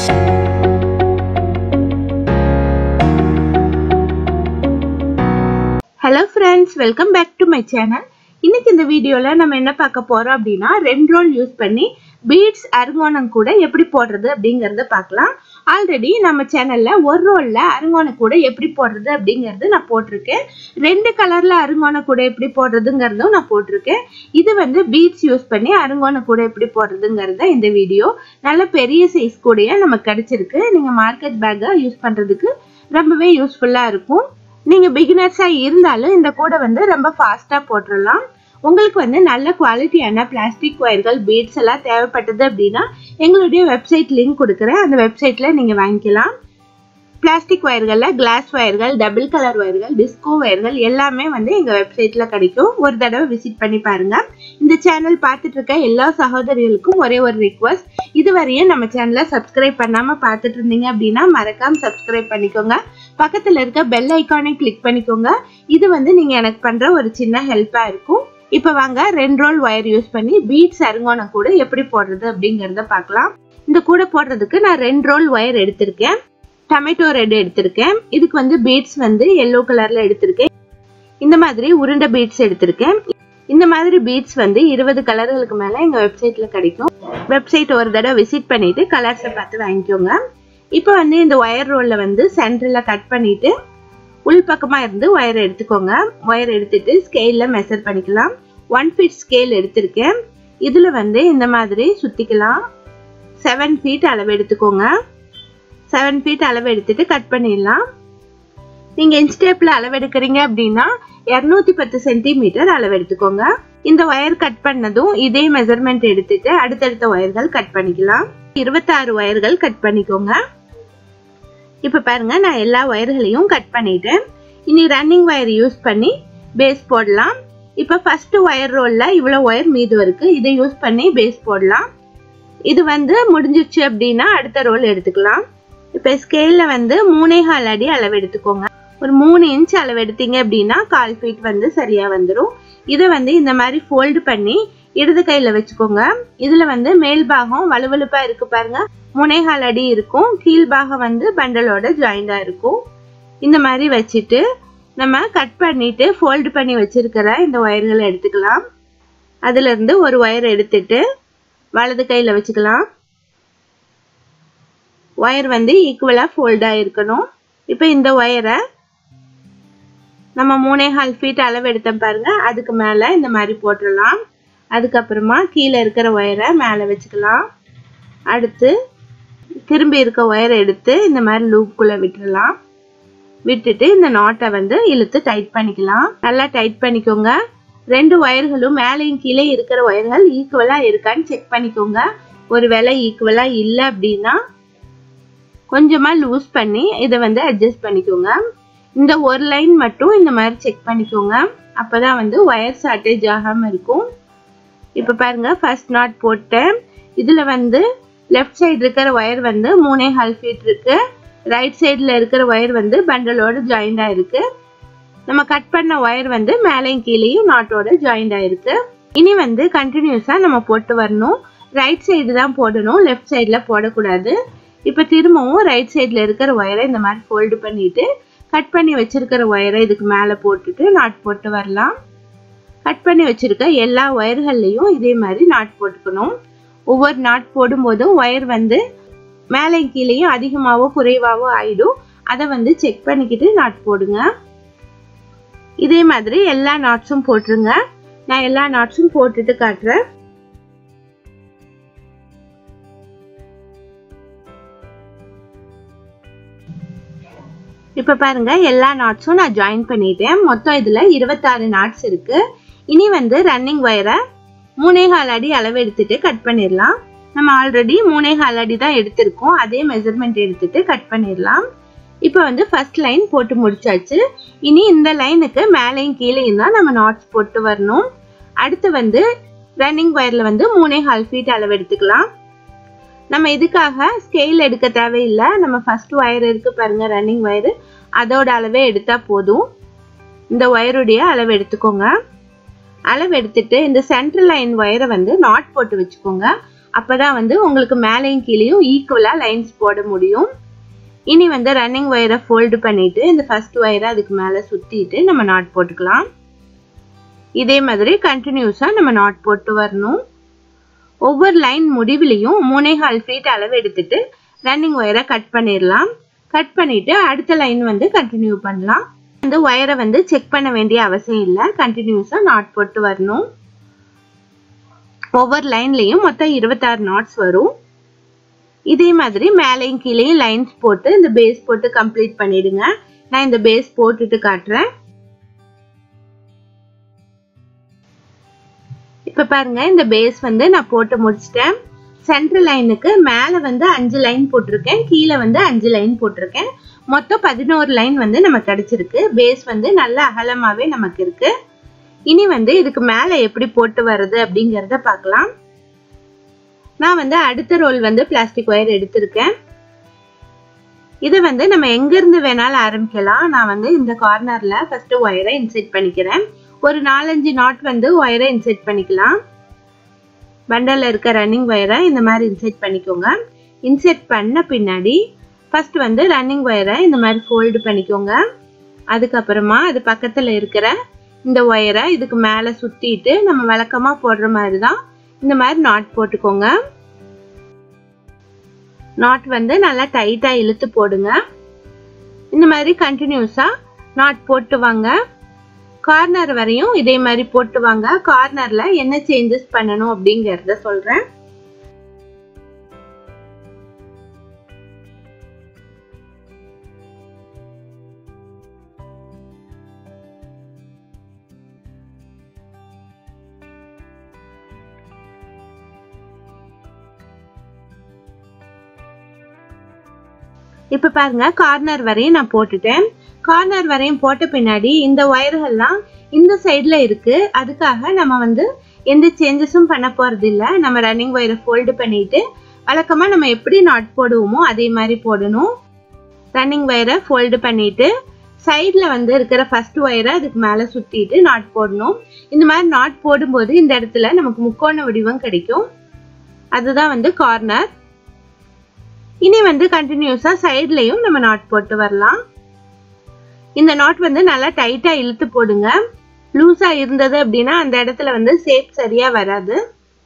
hello friends welcome back to my channel இன்னைக்கு இந்த வீடியோவில் நம்ம என்ன பார்க்க போறோம் அப்படின்னா ரெண்டு ரோல் யூஸ் பண்ணி பீட்ஸ் அருங்கோணம் கூட எப்படி போடுறது அப்படிங்கறத பார்க்கலாம் ஆல்ரெடி நம்ம சேனல்ல ஒரு ரோல்ல அருங்கோண கூட எப்படி போடுறது அப்படிங்கறது நான் போட்டிருக்கேன் ரெண்டு கலர்ல அருங்கோண கூட எப்படி போடுறதுங்கிறதும் நான் போட்டிருக்கேன் இது வந்து பீட்ஸ் யூஸ் பண்ணி அருங்கோண கூட எப்படி போடுறதுங்கிறத இந்த வீடியோ நல்ல பெரிய சைஸ் கூடயே நமக்கு கிடைச்சிருக்கு நீங்க மார்க்கெட் பேக்கா யூஸ் பண்றதுக்கு ரொம்பவே யூஸ்ஃபுல்லா இருக்கும் நீங்க பிகினர்ஸா இருந்தாலும் இந்த கூடை வந்து ரொம்ப ஃபாஸ்டா போட்டுடலாம் உங்களுக்கு வந்து நல்ல குவாலிட்டியான பிளாஸ்டிக் ஒயர்கள் பீட்ஸ் எல்லாம் தேவைப்பட்டது அப்படின்னா எங்களுடைய வெப்சைட் லிங்க் கொடுக்குறேன் அந்த வெப்சைட்ல நீங்க வாங்கிக்கலாம் பிளாஸ்டிக் ஒயர்கள்ல கிளாஸ் ஒயர்கள் டபுள் கலர் ஒயர்கள் டிஸ்கோ ஒயர்கள் எல்லாமே வந்து எங்க வெப்சைட்ல கிடைக்கும் ஒரு தடவை விசிட் பண்ணி பாருங்க இந்த சேனல் பார்த்துட்டு இருக்க எல்லா சகோதரிகளுக்கும் ஒரே ஒரு ரிக்வஸ்ட் இதுவரையும் நம்ம சேனலை சப்ஸ்கிரைப் பண்ணாம பார்த்துட்டு இருந்தீங்க அப்படின்னா மறக்காம சப்ஸ்கிரைப் பண்ணிக்கோங்க பக்கத்துல இருக்க பெல் ஐக்கானை கிளிக் பண்ணிக்கோங்க இது வந்து நீங்க எனக்கு பண்ற ஒரு சின்ன ஹெல்ப்பா இருக்கும் இப்ப வாங்க ரெண்டு ரோல் ஒயர் யூஸ் பண்ணி பீட்ஸ் அருங்கோணம் கூட எப்படி போடுறது அப்படிங்கறத பார்க்கலாம் இந்த கூட போடுறதுக்கு நான் ரெண்டு ரோல் ஒயர் எடுத்திருக்கேன் டொமேட்டோ ரெட் எடுத்திருக்கேன் இதுக்கு வந்து பீட்ஸ் வந்து எல்லோ கலர்ல எடுத்திருக்கேன் இந்த மாதிரி உருண்டை பீட்ஸ் எடுத்திருக்கேன் இந்த மாதிரி பீட்ஸ் வந்து இருபது கலர்களுக்கு மேல எங்க வெப்சைட்ல கிடைக்கும் வெப்சைட் ஒரு தடவை விசிட் பண்ணிட்டு கலர்ஸை பார்த்து வாங்கிக்கோங்க இப்போ வந்து இந்த ஒயர் ரோல்ல வந்து சென்டரில் கட் பண்ணிட்டு உள்பக்கமாக இருந்து ஒயர் எடுத்துக்கோங்க ஒயர் எடுத்துட்டு ஸ்கேலில் மெஷர் பண்ணிக்கலாம் ஒன் ஃபீட் ஸ்கேல் எடுத்திருக்கேன் இதில் வந்து இந்த மாதிரி சுற்றிக்கலாம் செவன் ஃபீட் அளவு எடுத்துக்கோங்க செவன் ஃபீட் அளவு எடுத்துட்டு கட் பண்ணிடலாம் நீங்கள் இன்ஸ்டேப்பில் அளவு எடுக்கிறீங்க அப்படின்னா இரநூத்தி பத்து சென்டிமீட்டர் அளவு எடுத்துக்கோங்க இந்த ஒயர் கட் பண்ணதும் இதே மெஷர்மெண்ட் எடுத்துட்டு அடுத்தடுத்த ஒயர்கள் கட் பண்ணிக்கலாம் இருபத்தாறு ஒயர்கள் கட் பண்ணிக்கோங்க இப்போ பாருங்க நான் எல்லா ஒயர்களையும் கட் பண்ணிட்டேன் இனி ரன்னிங் ஒயர் யூஸ் பண்ணி பேஸ் போடலாம் இப்போ ஃபர்ஸ்ட் ஒயர் ரோல்ல இவ்வளோ ஒயர் மீது இருக்கு இதை யூஸ் பண்ணி பேஸ் போடலாம் இது வந்து முடிஞ்சிருச்சு அப்படின்னா அடுத்த ரோல் எடுத்துக்கலாம் இப்போ ஸ்கேலில் வந்து மூணே கால் அடி அளவு எடுத்துக்கோங்க ஒரு மூணு இன்ச் அளவு எடுத்தீங்க அப்படின்னா கால் ஃபீட் வந்து சரியாக வந்துடும் இதை வந்து இந்த மாதிரி ஃபோல்டு பண்ணி இடது கையில் வச்சுக்கோங்க இதில் வந்து மேல் பாகம் வலுவலுப்பாக இருக்கு பாருங்க முனைகால் அடி இருக்கும் கீழ்பாகம் வந்து பண்டலோட ஜாயிண்டாக இருக்கும் இந்த மாதிரி வச்சுட்டு நம்ம கட் பண்ணிட்டு ஃபோல்டு பண்ணி வச்சிருக்கிற இந்த ஒயர்களை எடுத்துக்கலாம் அதுலேருந்து ஒரு ஒயர் எடுத்துட்டு வலது கையில் வச்சுக்கலாம் ஒயர் வந்து ஈக்குவலாக ஃபோல்டாக இருக்கணும் இப்போ இந்த ஒயரை நம்ம மூணே கால் ஃபீட் அளவு எடுத்தோம் பாருங்க அதுக்கு மேலே இந்த மாதிரி போட்டுடலாம் அதுக்கப்புறமா கீழே இருக்கிற ஒயரை மேலே வச்சுக்கலாம் அடுத்து திரும்பி இருக்க ஒயரை எடுத்து இந்த மாதிரி லூப்புக்குள்ளே விட்டுடலாம் விட்டுட்டு இந்த நாட்டை வந்து இழுத்து டைட் பண்ணிக்கலாம் நல்லா டைட் பண்ணிக்கோங்க ரெண்டு ஒயர்களும் மேலேயும் கீழே இருக்கிற ஒயர்கள் ஈக்குவலாக இருக்கான்னு செக் பண்ணிக்கோங்க ஒரு வேலை ஈக்குவலாக இல்லை அப்படின்னா கொஞ்சமாக லூஸ் பண்ணி இதை வந்து அட்ஜஸ்ட் பண்ணிக்கோங்க இந்த ஒரு லைன் மட்டும் இந்த மாதிரி செக் பண்ணிக்கோங்க அப்போ தான் வந்து ஒயர் ஷார்ட்டேஜ் ஆகாமல் இருக்கும் இப்போ பாருங்க ஃபர்ஸ்ட் நாட் போட்டேன் இதில் வந்து லெஃப்ட் சைடு இருக்கிற ஒயர் வந்து மூணே ஹால் ஃபீட் இருக்கு ரைட் சைடில் இருக்கிற ஒயர் வந்து பண்டலோட ஜாயிண்டாக இருக்கு நம்ம கட் பண்ண ஒயர் வந்து மேலேயும் கீழேயும் நாட்டோட ஜாயிண்டாக இருக்கு இனி வந்து கண்டினியூஸாக நம்ம போட்டு வரணும் ரைட் சைடு தான் போடணும் லெஃப்ட் சைடில் போடக்கூடாது இப்போ திரும்பவும் ரைட் சைடில் இருக்கிற ஒயரை இந்த மாதிரி ஃபோல்டு பண்ணிட்டு கட் பண்ணி வச்சிருக்கிற ஒயரை இதுக்கு மேலே போட்டுட்டு நாட் போட்டு வரலாம் கட் பண்ணி வச்சிருக்க எல்லா ஒயர்கள்லையும் இதே மாதிரி நாட் போட்டுக்கணும் ஒவ்வொரு நாட் போடும்போதும் ஒயர் வந்து மேலே கீழேயும் அதிகமாகவோ குறைவாகவோ ஆயிடும் அதை வந்து செக் பண்ணிக்கிட்டு நாட் போடுங்க இதே மாதிரி எல்லா நாட்ஸும் போட்டுருங்க நான் எல்லா நாட்ஸும் போட்டுட்டு காட்டுறேன் இப்போ பாருங்க எல்லா நாட்ஸும் நான் ஜாயின் பண்ணிட்டேன் மொத்தம் இதில் இருபத்தாறு நாட்ஸ் இருக்கு இனி வந்து ரன்னிங் ஒயரை மூணே கால் அடி அளவு எடுத்துட்டு கட் பண்ணிடலாம் நம்ம ஆல்ரெடி மூணே கால் அடி தான் எடுத்திருக்கோம் அதே மெஷர்மெண்ட் எடுத்துட்டு கட் பண்ணிடலாம் இப்போ வந்து ஃபர்ஸ்ட் லைன் போட்டு முடிச்சாச்சு இனி இந்த லைனுக்கு மேலேயும் கீழேயும் தான் நம்ம நாட்ஸ் போட்டு வரணும் அடுத்து வந்து ரன்னிங் ஒயரில் வந்து மூணே கால் ஃபீட் அளவு எடுத்துக்கலாம் நம்ம இதுக்காக ஸ்கெயில் எடுக்க தேவையில்லை நம்ம ஃபர்ஸ்ட் ஒயர் இருக்கு பாருங்க ரன்னிங் ஒயரு அதோட அளவே எடுத்தா போதும் இந்த ஒயருடைய அளவு எடுத்துக்கோங்க அளவு எடுத்துட்டு இந்த சென்ட்ரல் லைன் ஒயரை வந்து நாட் போட்டு வச்சுக்கோங்க அப்பதான் வந்து உங்களுக்கு மேலேயும் கீழேயும் ஈக்குவலா லைன்ஸ் போட முடியும் இனி வந்து ரன்னிங் ஒயரை ஃபோல்டு பண்ணிட்டு இந்த ஃபர்ஸ்ட் ஒயரை அதுக்கு மேலே சுத்திட்டு நம்ம நாட் போட்டுக்கலாம் இதே மாதிரி கண்டினியூஸா நம்ம நாட் போட்டு வரணும் ஒவ்வொரு லைன் முடிவுலையும் மூணே கால் ஃபீட் அளவு எடுத்துட்டு ரன்னிங் ஒயரை கட் பண்ணிடலாம் கட் பண்ணிட்டு அடுத்த லைன் வந்து கண்டினியூ பண்ணலாம் அந்த ஒயரை வந்து செக் பண்ண வேண்டிய அவசியம் இல்லை கண்டினியூஸா நாட் போட்டு வரணும் ஒவ்வொரு லைன்லயும் மொத்தம் இருபத்தாறு நாட்ஸ் வரும் இதே மாதிரி மேலேயும் கீழேயும் லைன்ஸ் போட்டு இந்த பேஸ் போட்டு கம்ப்ளீட் பண்ணிடுங்க நான் இந்த பேஸ் போட்டுட்டு காட்டுறேன் இப்ப பாருங்க இந்த பேஸ் வந்து நான் போட்டு முடிச்சிட்டேன் சென்ட்ரல் லைனுக்கு மேல வந்து அஞ்சு லைன் போட்டிருக்கேன் கீழே வந்து அஞ்சு லைன் போட்டிருக்கேன் மொத்தம் பதினோரு லைன் வந்து நமக்கு கிடைச்சிருக்கு பேஸ் வந்து நல்ல அகலமாவே நமக்கு இருக்கு இனி வந்து இதுக்கு மேல எப்படி போட்டு வர்றது அப்படிங்கறத பார்க்கலாம் நான் வந்து அடுத்த ரோல் வந்து பிளாஸ்டிக் ஒயர் எடுத்திருக்கேன் இது வந்து நம்ம எங்க இருந்து வேணாலும் ஆரம்பிக்கலாம் நான் வந்து இந்த கார்னர்ல ஃபர்ஸ்ட் ஒயரை இன்செர்ட் பண்ணிக்கிறேன் ஒரு நாலஞ்சு நாட் வந்து ஒயரை இன்செர்ட் பண்ணிக்கலாம் பண்டல்ல இருக்க ரன்னிங் ஒயரை இந்த மாதிரி இன்செர்ட் பண்ணிக்கோங்க இன்செர்ட் பண்ண பின்னாடி ஃபர்ஸ்ட் வந்து ரன்னிங் ஒயரை இந்த மாதிரி ஃபோல்டு பண்ணிக்கோங்க அதுக்கப்புறமா அது பக்கத்துல இருக்கிற இந்த ஒயரை இதுக்கு மேல சுத்திட்டு நம்ம வழக்கமா போடுற மாதிரி தான் இந்த மாதிரி நாட் போட்டுக்கோங்க நாட் வந்து நல்லா டைட்டா இழுத்து போடுங்க இந்த மாதிரி கண்டினியூஸா நாட் போட்டு வாங்க கார்னர் வரையும் இதே மாதிரி போட்டு வாங்க கார்னர்ல என்ன சேஞ்சஸ் பண்ணணும் அப்படிங்கறத சொல்றேன் இப்ப பாருங்க கார்னர் வரையும் நான் போட்டுட்டேன் கார்னர் வரையும் போட்ட பின்னாடி இந்த ஒயர்கள்லாம் இந்த சைட்ல இருக்கு அதுக்காக நம்ம வந்து எந்த சேஞ்சஸும் பண்ண போறது இல்ல நம்ம ரன்னிங் ஒயரை ஃபோல்டு பண்ணிட்டு வழக்கமா நம்ம எப்படி நாட் போடுவோமோ அதே மாதிரி போடணும் ரன்னிங் ஒயரை ஃபோல்டு பண்ணிட்டு சைட்ல வந்து இருக்கிற ஃபர்ஸ்ட் ஒயரை அதுக்கு மேல சுத்திட்டு நாட் போடணும் இந்த மாதிரி நாட் போடும்போது இந்த இடத்துல நமக்கு முக்கோண வடிவம் கிடைக்கும் அதுதான் வந்து கார்னர் இனி வந்து கண்டினியூஸா சைட்லயும் நம்ம நாட் போட்டு வரலாம் இந்த நாட் வந்து நல்லா டைட்டா இழுத்து போடுங்க லூஸா இருந்தது அப்படின்னா அந்த இடத்துல வந்து ஷேப் சரியா வராது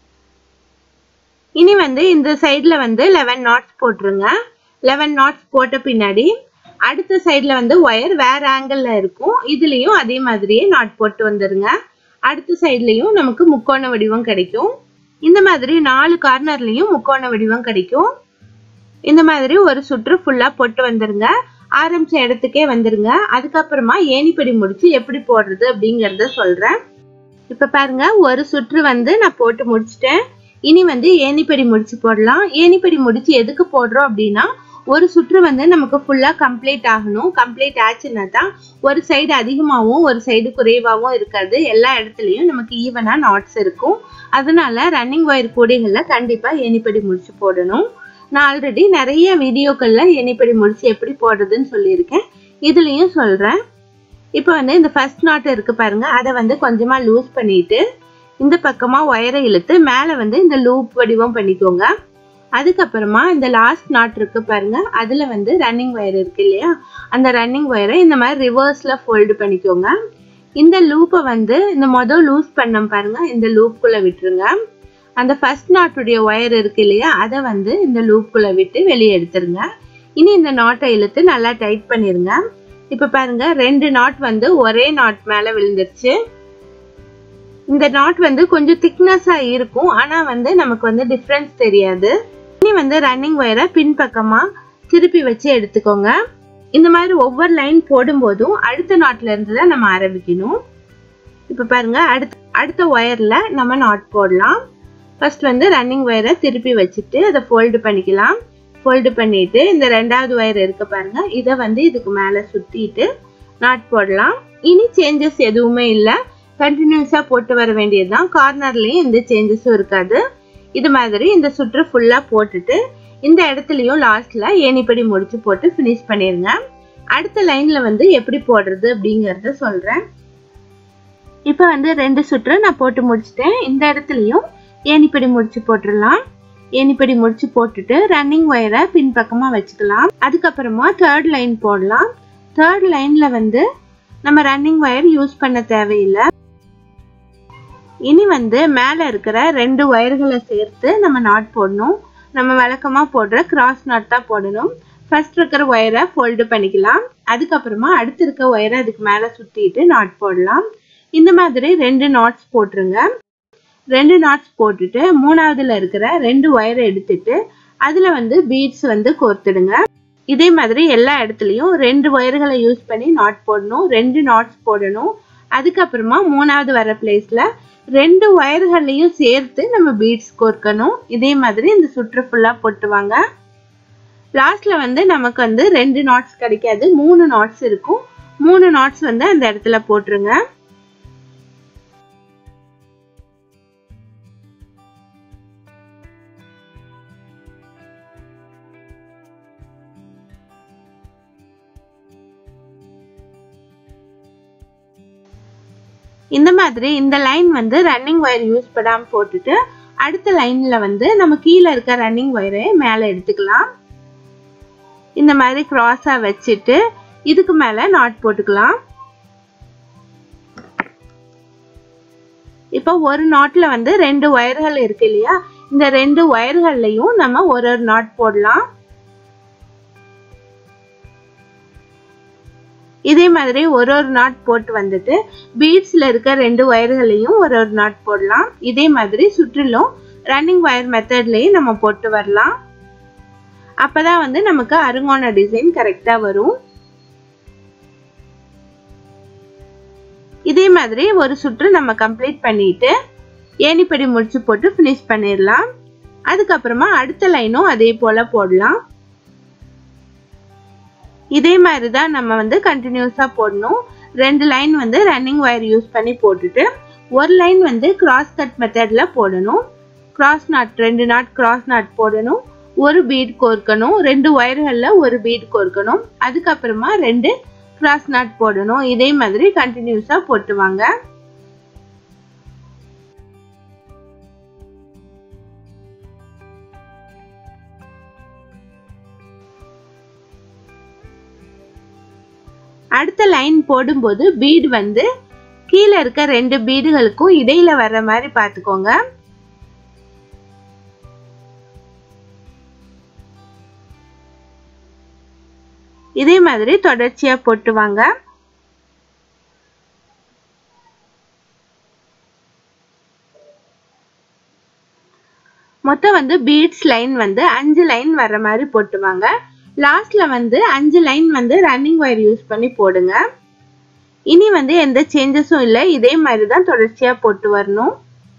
இனி வந்து இந்த சைட்ல வந்து லெவன் நாட்ஸ் போட்டுருங்க லெவன் நாட்ஸ் போட்ட பின்னாடி அடுத்த சைட்ல வந்து ஒயர் வேற ஆங்கிள் இருக்கும் இதுலயும் அதே மாதிரியே நாட் போட்டு வந்துருங்க அடுத்த சைட்லயும் நமக்கு முக்கோண வடிவம் கிடைக்கும் இந்த மாதிரி நாலு கார்னர்லயும் முக்கோண வடிவம் கிடைக்கும் இந்த மாதிரி ஒரு சுற்று ஃபுல்லா போட்டு வந்துருங்க ஆரம்பிச்ச இடத்துக்கே வந்துருங்க அதுக்கப்புறமா ஏணிப்படி முடிச்சு எப்படி போடுறது அப்படிங்கறத சொல்றேன் இப்ப பாருங்க ஒரு சுற்று வந்து நான் போட்டு முடிச்சிட்டேன் இனி வந்து ஏணிப்படி முடிச்சு போடலாம் ஏணிப்படி முடிச்சு எதுக்கு போடுறோம் அப்படின்னா ஒரு சுற்று வந்து நமக்கு ஃபுல்லா கம்ப்ளீட் ஆகணும் கம்ப்ளீட் ஆச்சுன்னா தான் ஒரு சைடு அதிகமாகவும் ஒரு சைடு குறைவாகவும் இருக்காது எல்லா இடத்துலயும் நமக்கு ஈவனா நாட்ஸ் இருக்கும் அதனால ரன்னிங் ஒயர் கூடைகள்ல கண்டிப்பா ஏணிப்படி முடிச்சு போடணும் நான் ஆல்ரெடி நிறைய வீடியோக்கள்ல எண்ணிப்படி முடிச்சு எப்படி போடுறதுன்னு சொல்லியிருக்கேன் இதுலயும் சொல்றேன் இப்போ வந்து இந்த ஃபர்ஸ்ட் நாட் இருக்கு பாருங்க அதை வந்து கொஞ்சமா லூஸ் பண்ணிட்டு இந்த பக்கமா ஒயரை இழுத்து மேல வந்து இந்த லூப் வடிவம் பண்ணிக்கோங்க அதுக்கப்புறமா இந்த லாஸ்ட் நாட் இருக்கு பாருங்க அதுல வந்து ரன்னிங் ஒயர் இருக்கு இல்லையா அந்த ரன்னிங் ஒயரை இந்த மாதிரி ரிவர்ஸ்ல ஃபோல்டு பண்ணிக்கோங்க இந்த லூப்பை வந்து இந்த மொதல் லூஸ் பண்ணோம் பாருங்க இந்த லூப்குள்ள விட்டுருங்க அந்த ஃபர்ஸ்ட் நாட்டுடைய ஒயர் இருக்கு இல்லையா அதை வந்து இந்த லூப்குள்ள விட்டு வெளியே எடுத்துருங்க இனி இந்த நாட்டை இழுத்து நல்லா டைட் பண்ணிருங்க இப்ப பாருங்க ரெண்டு நாட் வந்து ஒரே நாட் மேல விழுந்துருச்சு இந்த நாட் வந்து கொஞ்சம் திக்னஸா இருக்கும் ஆனா வந்து நமக்கு வந்து டிஃப்ரென்ஸ் தெரியாது இனி வந்து ரன்னிங் ஒயரை பின்பக்கமா திருப்பி வச்சு எடுத்துக்கோங்க இந்த மாதிரி ஒவ்வொரு லைன் போடும் போதும் அடுத்த நாட்ல இருந்து தான் நம்ம ஆரம்பிக்கணும் இப்ப பாருங்க அடுத்த அடுத்த ஒயர்ல நம்ம நாட் போடலாம் ஃபர்ஸ்ட் வந்து ரன்னிங் ஒயரை திருப்பி வச்சுட்டு அதை ஃபோல்டு பண்ணிக்கலாம் ஃபோல்டு பண்ணிட்டு இந்த ரெண்டாவது ஒயர் இருக்க பாருங்க இதை வந்து இதுக்கு மேலே சுத்திட்டு நாட் போடலாம் இனி சேஞ்சஸ் எதுவுமே இல்லை கண்டினியூஸாக போட்டு வர வேண்டியதுதான் கார்னர்லேயும் எந்த சேஞ்சஸும் இருக்காது இது மாதிரி இந்த சுற்று ஃபுல்லாக போட்டுட்டு இந்த இடத்துலையும் லாஸ்ட்ல ஏணிப்படி முடிச்சு போட்டு ஃபினிஷ் பண்ணிருங்க அடுத்த லைன்ல வந்து எப்படி போடுறது அப்படிங்கறத சொல்றேன் இப்போ வந்து ரெண்டு சுற்று நான் போட்டு முடிச்சிட்டேன் இந்த இடத்துலையும் ஏணிப்படி முடிச்சு போட்டுடலாம் ஏணிப்படி முடிச்சு போட்டுட்டு ரன்னிங் ஒயரை பின்பக்கமா வச்சுக்கலாம் அதுக்கப்புறமா தேர்ட் லைன் போடலாம் தேர்ட் லைன்ல வந்து நம்ம ரன்னிங் ஒயர் யூஸ் பண்ண தேவையில்லை இனி வந்து மேலே இருக்கிற ரெண்டு ஒயர்களை சேர்த்து நம்ம நாட் போடணும் நம்ம வழக்கமாக போடுற கிராஸ் நாட் தான் போடணும் ஃபர்ஸ்ட் இருக்கிற ஒயரை ஃபோல்டு பண்ணிக்கலாம் அதுக்கப்புறமா அடுத்து இருக்க ஒயரை அதுக்கு மேலே சுற்றிட்டு நாட் போடலாம் இந்த மாதிரி ரெண்டு நாட்ஸ் போட்டுருங்க ரெண்டு நாட்ஸ் போட்டுட்டு மூணாவதுல இருக்கிற ரெண்டு ஒயரை எடுத்துட்டு அதில் வந்து பீட்ஸ் வந்து கோர்த்துடுங்க இதே மாதிரி எல்லா இடத்துலையும் ரெண்டு ஒயர்களை யூஸ் பண்ணி நாட் போடணும் ரெண்டு நாட்ஸ் போடணும் அதுக்கப்புறமா மூணாவது வர பிளேஸ்ல ரெண்டு ஒயர்களையும் சேர்த்து நம்ம பீட்ஸ் கோர்க்கணும் இதே மாதிரி இந்த சுற்று ஃபுல்லா போட்டுவாங்க லாஸ்ட்ல வந்து நமக்கு வந்து ரெண்டு நாட்ஸ் கிடைக்காது மூணு நாட்ஸ் இருக்கும் மூணு நாட்ஸ் வந்து அந்த இடத்துல போட்டுருங்க இந்த மாதிரி இந்த லைன் வந்து ரன்னிங் ஒயர் யூஸ் பண்ணாம போட்டுட்டு அடுத்த லைன்ல வந்து நம்ம கீழே இருக்க ரன்னிங் ஒயரை மேலே எடுத்துக்கலாம் இந்த மாதிரி கிராஸா வச்சுட்டு இதுக்கு மேல நாட் போட்டுக்கலாம் இப்போ ஒரு நாட்ல வந்து ரெண்டு ஒயர்கள் இருக்கு இல்லையா இந்த ரெண்டு ஒயர்கள்லையும் நம்ம ஒரு ஒரு நாட் போடலாம் இதே மாதிரி ஒரு ஒரு நாட் போட்டு வந்துட்டு பீட்ஸ்ல இருக்க ரெண்டு ஒயர்களையும் ஒரு ஒரு நாட் போடலாம் இதே மாதிரி சுற்றிலும் ரன்னிங் ஒயர் மெத்தட்லயும் நம்ம போட்டு வரலாம் அப்பதான் வந்து நமக்கு அருங்கோண டிசைன் கரெக்டா வரும் இதே மாதிரி ஒரு சுற்று நம்ம கம்ப்ளீட் பண்ணிட்டு ஏணிப்படி முடிச்சு போட்டு ஃபினிஷ் பண்ணிடலாம் அதுக்கப்புறமா அடுத்த லைனும் அதே போல போடலாம் இதே மாதிரி தான் நம்ம வந்து கண்டினியூஸாக போடணும் ரெண்டு லைன் வந்து ரன்னிங் ஒயர் யூஸ் பண்ணி போட்டுட்டு ஒரு லைன் வந்து கிராஸ் கட் மெத்தடில் போடணும் கிராஸ் நாட் ரெண்டு நாட் கிராஸ் நாட் போடணும் ஒரு பீட் கோர்க்கணும் ரெண்டு ஒயர்களில் ஒரு பீட் கோர்க்கணும் அதுக்கப்புறமா ரெண்டு கிராஸ் நாட் போடணும் இதே மாதிரி கண்டினியூஸாக போட்டுவாங்க அடுத்த லைன் போடும்போது பீடு வந்து கீழே இருக்க ரெண்டு பீடுகளுக்கும் இடையில வர்ற மாதிரி பார்த்துக்கோங்க இதே மாதிரி தொடர்ச்சியா போட்டுவாங்க மொத்தம் வந்து பீட்ஸ் லைன் வந்து அஞ்சு லைன் வர்ற மாதிரி போட்டுவாங்க லாஸ்ட்ல வந்து அஞ்சு லைன் வந்து ரன்னிங் ஒயர் யூஸ் பண்ணி போடுங்க இனி வந்து எந்த சேஞ்சஸும் இல்லை இதே மாதிரி தான் தொடர்ச்சியா போட்டு வரணும்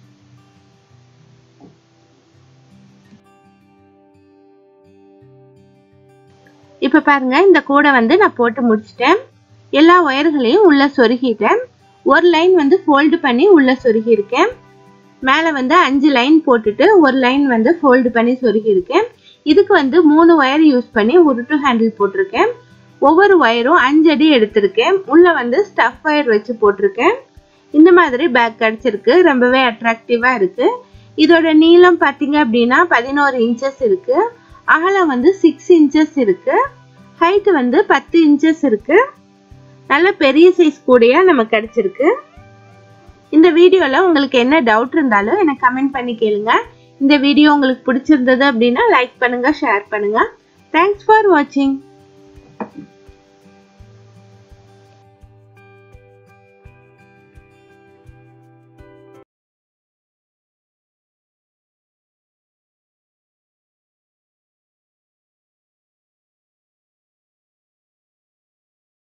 இப்ப பாருங்க இந்த கூடை வந்து நான் போட்டு முடிச்சிட்டேன் எல்லா ஒயர்களையும் உள்ள சொருகிட்டேன் ஒரு லைன் வந்து ஃபோல்டு பண்ணி உள்ள சொருகி இருக்கேன் மேலே வந்து அஞ்சு லைன் போட்டுட்டு ஒரு லைன் வந்து ஃபோல்டு பண்ணி சொருகி இருக்கேன் இதுக்கு வந்து மூணு ஒயர் யூஸ் பண்ணி உருட்டு ஹேண்டில் போட்டிருக்கேன் ஒவ்வொரு ஒயரும் அஞ்சு அடி எடுத்திருக்கேன் உள்ள வந்து ஸ்டஃப் ஒயர் வச்சு போட்டிருக்கேன் இந்த மாதிரி பேக் கிடைச்சிருக்கு ரொம்பவே அட்ராக்டிவா இருக்கு இதோட நீளம் பார்த்தீங்க அப்படின்னா பதினோரு இன்ச்சஸ் இருக்கு அகலம் வந்து சிக்ஸ் இன்ச்சஸ் இருக்கு ஹைட் வந்து பத்து இன்ச்சஸ் இருக்கு நல்ல பெரிய சைஸ் கூடையா நமக்கு கிடைச்சிருக்கு இந்த வீடியோவில் உங்களுக்கு என்ன டவுட் இருந்தாலும் எனக்கு கமெண்ட் பண்ணி கேளுங்க இந்த வீடியோ உங்களுக்கு பிடிச்சிருந்தது அப்படின்னா லைக் பண்ணுங்க ஷேர் பண்ணுங்க தேங்க்ஸ் ஃபார் வாட்சிங்